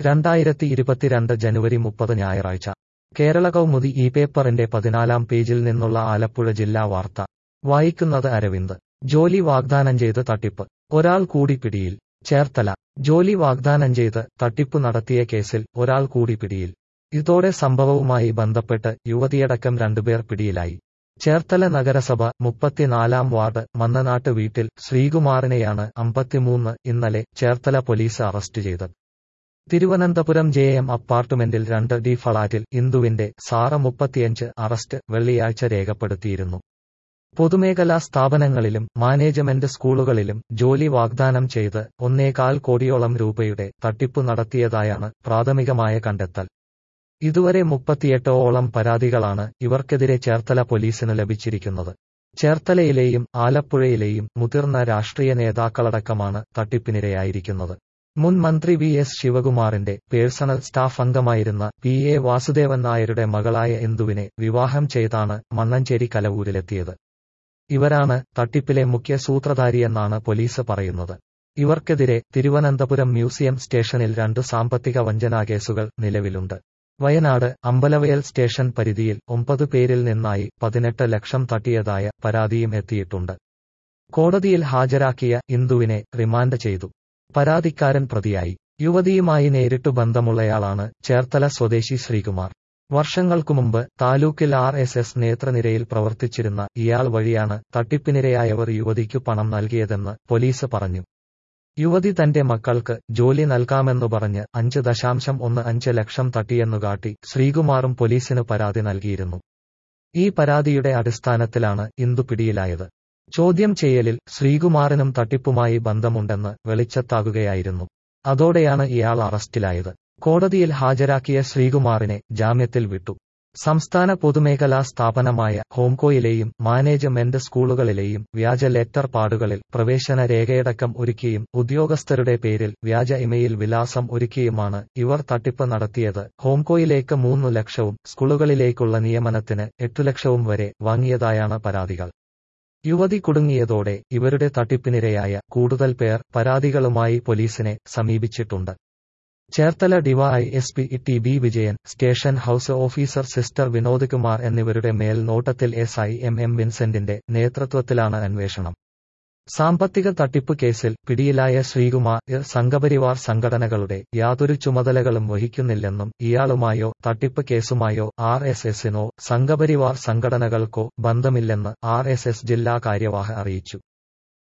രണ്ടായിരത്തി ഇരുപത്തിരണ്ട് ജനുവരി മുപ്പത് ഞായറാഴ്ച കേരള കൗമുദി ഈ പേപ്പറിന്റെ പതിനാലാം പേജിൽ നിന്നുള്ള ആലപ്പുഴ ജില്ലാ വാർത്ത വായിക്കുന്നത് അരവിന്ദ് ജോലി വാഗ്ദാനം ചെയ്ത് തട്ടിപ്പ് ഒരാൾ കൂടി പിടിയിൽ ചേർത്തല ജോലി വാഗ്ദാനം ചെയ്ത് തട്ടിപ്പ് നടത്തിയ കേസിൽ ഒരാൾ കൂടി പിടിയിൽ ഇതോടെ സംഭവവുമായി ബന്ധപ്പെട്ട് യുവതിയടക്കം രണ്ടുപേർ പിടിയിലായി ചേർത്തല നഗരസഭ മുപ്പത്തിനാലാം വാർഡ് മന്നനാട്ട് വീട്ടിൽ ശ്രീകുമാറിനെയാണ് അമ്പത്തിമൂന്ന് ഇന്നലെ ചേർത്തല പോലീസ് അറസ്റ്റ് ചെയ്തത് തിരുവനന്തപുരം ജെ എം അപ്പാർട്ട്മെന്റിൽ രണ്ട് ഡി ഫ്ളാറ്റിൽ ഇന്ദുവിന്റെ സാറ മുപ്പത്തിയഞ്ച് അറസ്റ്റ് വെള്ളിയാഴ്ച രേഖപ്പെടുത്തിയിരുന്നു പൊതുമേഖലാ സ്ഥാപനങ്ങളിലും മാനേജ്മെന്റ് സ്കൂളുകളിലും ജോലി വാഗ്ദാനം ചെയ്ത് ഒന്നേകാൽ കോടിയോളം രൂപയുടെ തട്ടിപ്പ് നടത്തിയതായാണ് പ്രാഥമികമായ കണ്ടെത്തൽ ഇതുവരെ മുപ്പത്തിയെട്ടോളം പരാതികളാണ് ഇവർക്കെതിരെ ചേർത്തല പോലീസിന് ലഭിച്ചിരിക്കുന്നത് ചേർത്തലയിലെയും ആലപ്പുഴയിലെയും മുതിർന്ന രാഷ്ട്രീയ നേതാക്കളടക്കമാണ് തട്ടിപ്പിനിരയായിരിക്കുന്നത് മുൻ മന്ത്രി വി എസ് ശിവകുമാറിന്റെ പേഴ്സണൽ സ്റ്റാഫ് അംഗമായിരുന്ന പി എ വാസുദേവൻ നായരുടെ മകളായ ഇന്ദുവിനെ വിവാഹം ചെയ്താണ് മണ്ണഞ്ചേരി കലവൂരിലെത്തിയത് ഇവരാണ് തട്ടിപ്പിലെ മുഖ്യ സൂത്രധാരിയെന്നാണ് പോലീസ് പറയുന്നത് ഇവർക്കെതിരെ തിരുവനന്തപുരം മ്യൂസിയം സ്റ്റേഷനിൽ രണ്ട് സാമ്പത്തിക വഞ്ചനാ കേസുകൾ നിലവിലുണ്ട് വയനാട് അമ്പലവയൽ സ്റ്റേഷൻ പരിധിയിൽ ഒമ്പത് പേരിൽ നിന്നായി പതിനെട്ട് ലക്ഷം തട്ടിയതായ പരാതിയും എത്തിയിട്ടുണ്ട് കോടതിയിൽ ഹാജരാക്കിയ ഇന്ദുവിനെ റിമാൻഡ് ചെയ്തു പരാതിക്കാരൻ പ്രതിയായി യുവതിയുമായി നേരിട്ടു ബന്ധമുള്ളയാളാണ് ചേർത്തല സ്വദേശി ശ്രീകുമാർ വർഷങ്ങൾക്കു മുമ്പ് താലൂക്കിൽ ആർ എസ് എസ് നേതൃനിരയിൽ പ്രവർത്തിച്ചിരുന്ന ഇയാൾ വഴിയാണ് തട്ടിപ്പിനിരയായവർ യുവതിക്കു പണം നൽകിയതെന്ന് പോലീസ് പറഞ്ഞു യുവതി തന്റെ മക്കൾക്ക് ജോലി നൽകാമെന്നു പറഞ്ഞ് അഞ്ച് ദശാംശം ഒന്ന് അഞ്ച് ലക്ഷം തട്ടിയെന്നു കാട്ടി ശ്രീകുമാറും പോലീസിന് പരാതി നൽകിയിരുന്നു ഈ പരാതിയുടെ അടിസ്ഥാനത്തിലാണ് ഇന്ദു പിടിയിലായത് ചോദ്യം ചെയ്യലിൽ ശ്രീകുമാറിനും തട്ടിപ്പുമായി ബന്ധമുണ്ടെന്ന് വെളിച്ചത്താകുകയായിരുന്നു അതോടെയാണ് ഇയാൾ അറസ്റ്റിലായത് കോടതിയിൽ ഹാജരാക്കിയ ശ്രീകുമാറിനെ ജാമ്യത്തിൽ വിട്ടു സംസ്ഥാന പൊതുമേഖലാ സ്ഥാപനമായ ഹോംകോയിലെയും മാനേജ്മെന്റ് സ്കൂളുകളിലെയും വ്യാജ ലെറ്റർ പാടുകളിൽ പ്രവേശന രേഖയടക്കം ഒരുക്കിയും ഉദ്യോഗസ്ഥരുടെ പേരിൽ വ്യാജ ഇമെയിൽ വിലാസം ഒരുക്കിയുമാണ് ഇവർ തട്ടിപ്പ് നടത്തിയത് ഹോംകോയിലേക്ക് മൂന്നു ലക്ഷവും സ്കൂളുകളിലേക്കുള്ള നിയമനത്തിന് എട്ടു ലക്ഷവും വരെ വാങ്ങിയതായാണ് പരാതികൾ യുവതി കുടുങ്ങിയതോടെ ഇവരുടെ തട്ടിപ്പിനിരയായ കൂടുതൽ പേർ പരാതികളുമായി പോലീസിനെ സമീപിച്ചിട്ടുണ്ട് Cherthala D Y S P T B Vijayan station house officer സിസ്റ്റർ വിനോദ് കുമാർ എന്നിവരുടെ മേൽനോട്ടത്തിൽ എസ് ഐ എം എം വിൻസെന്റിന്റെ നേതൃത്വത്തിലാണ് അന്വേഷണം സാമ്പത്തിക തട്ടിപ്പ് കേസിൽ പിടിയിലായ ശ്രീകുമാർ സംഘപരിവാർ സംഘടനകളുടെ യാതൊരു ചുമതലകളും വഹിക്കുന്നില്ലെന്നും ഇയാളുമായോ തട്ടിപ്പ് കേസുമായോ ആർ എസ് എസിനോ സംഘപരിവാർ സംഘടനകൾക്കോ ബന്ധമില്ലെന്ന് ആർ എസ് എസ് ജില്ലാ കാര്യവാഹ അറിയിച്ചു